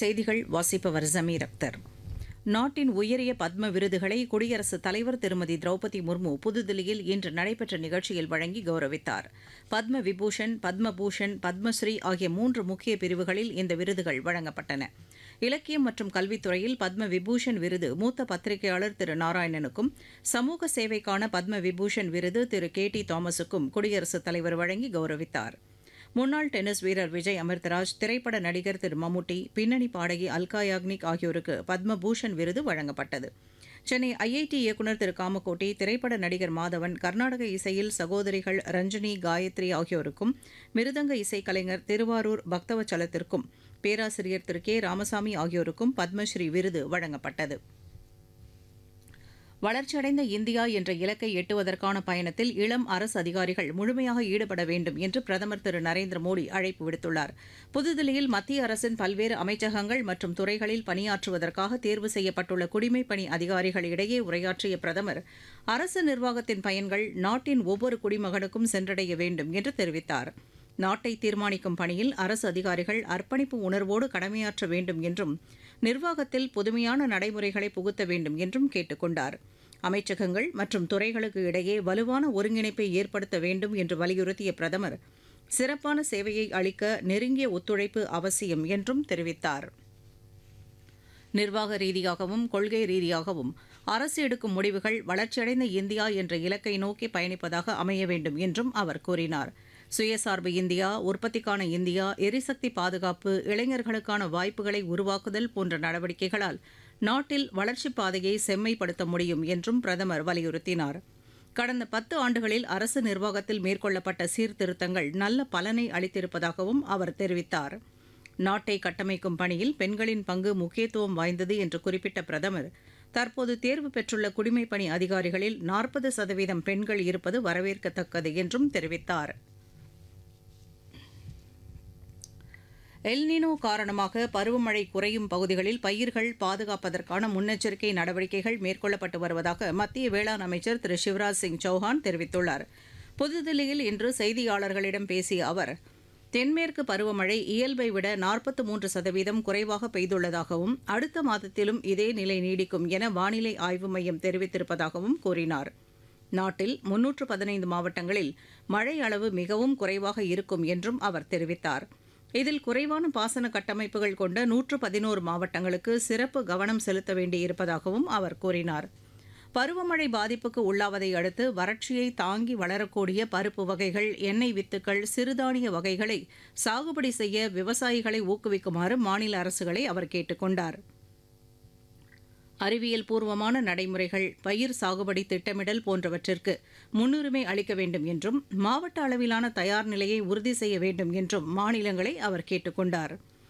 செய்திகள் வாசிப்பவர் ஜமீர் அக்தர் நாட்டின் உயரிய பத்ம விருதுகளை குடியரசுத் தலைவர் திருமதி திரௌபதி முர்மு புதுதில்லியில் இன்று நடைபெற்ற நிகழ்ச்சியில் வழங்கி கௌரவித்தார் பத்ம விபூஷன் பத்மபூஷன் பத்மஸ்ரீ ஆகிய மூன்று முக்கிய பிரிவுகளில் இந்த விருதுகள் வழங்கப்பட்டன இலக்கியம் மற்றும் கல்வித்துறையில் பத்ம விபூஷன் விருது மூத்த பத்திரிகையாளர் திரு நாராயணனுக்கும் சமூக சேவைக்கான பத்ம விபூஷன் விருது திரு கே டி தாமஸுக்கும் குடியரசுத் தலைவர் வழங்கி கௌரவித்தார் முன்னாள் டென்னிஸ் வீரர் விஜய் அமிர்தராஜ் திரைப்பட நடிகர் திரு மம்முட்டி பின்னணி பாடகி அல்கா யாக்னிக் ஆகியோருக்கு பத்மபூஷன் விருது வழங்கப்பட்டது சென்னை ஐஐடி இயக்குநர் திரு காமகோட்டி திரைப்பட நடிகர் மாதவன் கர்நாடக இசையில் சகோதரிகள் ரஞ்சினி காயத்ரி ஆகியோருக்கும் மிருதங்க இசைக்கலைஞர் திருவாரூர் பக்தவச்சலத்திற்கும் பேராசிரியர் திரு கே ராமசாமி ஆகியோருக்கும் பத்மஸ்ரீ விருது வழங்கப்பட்டது வளர்ச்சியடைந்த இந்தியா என்ற இலக்கை எட்டுவதற்கான பயணத்தில் இளம் அரசு அதிகாரிகள் முழுமையாக ஈடுபட வேண்டும் என்று பிரதமர் திரு நரேந்திர மோடி அழைப்பு விடுத்துள்ளார் புதுதில்லியில் மத்திய அரசின் பல்வேறு அமைச்சகங்கள் மற்றும் துறைகளில் பணியாற்றுவதற்காக தேர்வு செய்யப்பட்டுள்ள குடிமைப்பணி அதிகாரிகளிடையே உரையாற்றிய பிரதமர் அரசு நிர்வாகத்தின் பயன்கள் நாட்டின் ஒவ்வொரு குடிமகனுக்கும் சென்றடைய வேண்டும் என்று தெரிவித்தார் நாட்டை தீர்மானிக்கும் பணியில் அரசு அதிகாரிகள் அர்ப்பணிப்பு உணர்வோடு கடமையாற்ற வேண்டும் என்றும் நிர்வாகத்தில் புதுமையான நடைமுறைகளை புகுத்த வேண்டும் என்றும் கேட்டுக் கொண்டார் அமைச்சகங்கள் மற்றும் துறைகளுக்கு இடையே வலுவான ஒருங்கிணைப்பை ஏற்படுத்த வேண்டும் என்று வலியுறுத்திய பிரதமர் சிறப்பான சேவையை அளிக்க நெருங்கிய ஒத்துழைப்பு அவசியம் என்றும் தெரிவித்தார் நிர்வாக ரீதியாகவும் கொள்கை ரீதியாகவும் அரசு எடுக்கும் முடிவுகள் வளர்ச்சியடைந்த இந்தியா என்ற இலக்கை நோக்கி பயணிப்பதாக அமைய வேண்டும் என்றும் அவர் கூறினார் சுயசார்பு இந்தியா உற்பத்திக்கான இந்தியா எரிசக்தி பாதுகாப்பு இளைஞர்களுக்கான வாய்ப்புகளை உருவாக்குதல் போன்ற நடவடிக்கைகளால் நாட்டில் வளர்ச்சிப் பாதையை செம்மைப்படுத்த முடியும் என்றும் பிரதமர் வலியுறுத்தினார் கடந்த பத்து ஆண்டுகளில் அரசு நிர்வாகத்தில் மேற்கொள்ளப்பட்ட சீர்திருத்தங்கள் நல்ல பலனை அளித்திருப்பதாகவும் அவர் தெரிவித்தார் நாட்டை கட்டமைக்கும் பணியில் பெண்களின் பங்கு முக்கியத்துவம் வாய்ந்தது என்று குறிப்பிட்ட பிரதமர் தற்போது தேர்வு பெற்றுள்ள குடிமைப்பணி அதிகாரிகளில் நாற்பது சதவீதம் பெண்கள் இருப்பது வரவேற்கத்தக்கது என்றும் தெரிவித்தார் எல்னினோ காரணமாக பருவமழை குறையும் பகுதிகளில் பயிர்கள் பாதுகாப்பதற்கான முன்னெச்சரிக்கை நடவடிக்கைகள் மேற்கொள்ளப்பட்டு வருவதாக மத்திய வேளாண் அமைச்சர் திரு சிவராஜ் சிங் சௌஹான் தெரிவித்துள்ளார் புதுதில்லியில் இன்று செய்தியாளர்களிடம் பேசிய அவர் தென்மேற்கு பருவமழை இயல்பை விட நாற்பத்து மூன்று சதவீதம் குறைவாக பெய்துள்ளதாகவும் அடுத்த மாதத்திலும் இதே நிலை நீடிக்கும் என வானிலை ஆய்வு மையம் தெரிவித்திருப்பதாகவும் கூறினார் நாட்டில் முன்னூற்று பதினைந்து மாவட்டங்களில் மழை அளவு மிகவும் குறைவாக இருக்கும் என்றும் அவர் தெரிவித்தார் இதில் குறைவான பாசன கட்டமைப்புகள் கொண்ட நூற்று பதினோரு மாவட்டங்களுக்கு சிறப்பு கவனம் செலுத்த வேண்டியிருப்பதாகவும் அவர் கூறினார் பருவமழை பாதிப்புக்கு உள்ளாவதை அடுத்து வறட்சியை தாங்கி வளரக்கூடிய பருப்பு வகைகள் எண்ணெய் வித்துக்கள் சிறுதானிய வகைகளை சாகுபடி செய்ய விவசாயிகளை ஊக்குவிக்குமாறு மாநில அரசுகளை அவர் கேட்டுக் கொண்டார் அறிவியல் பூர்வமான நடைமுறைகள் பயிர் சாகுபடி திட்டமிடல் போன்றவற்றிற்கு முன்னுரிமை அளிக்க வேண்டும் என்றும் மாவட்ட அளவிலான தயார் நிலையை உறுதி செய்ய வேண்டும் என்றும் மாநிலங்களை அவர் கேட்டுக் கொண்டார்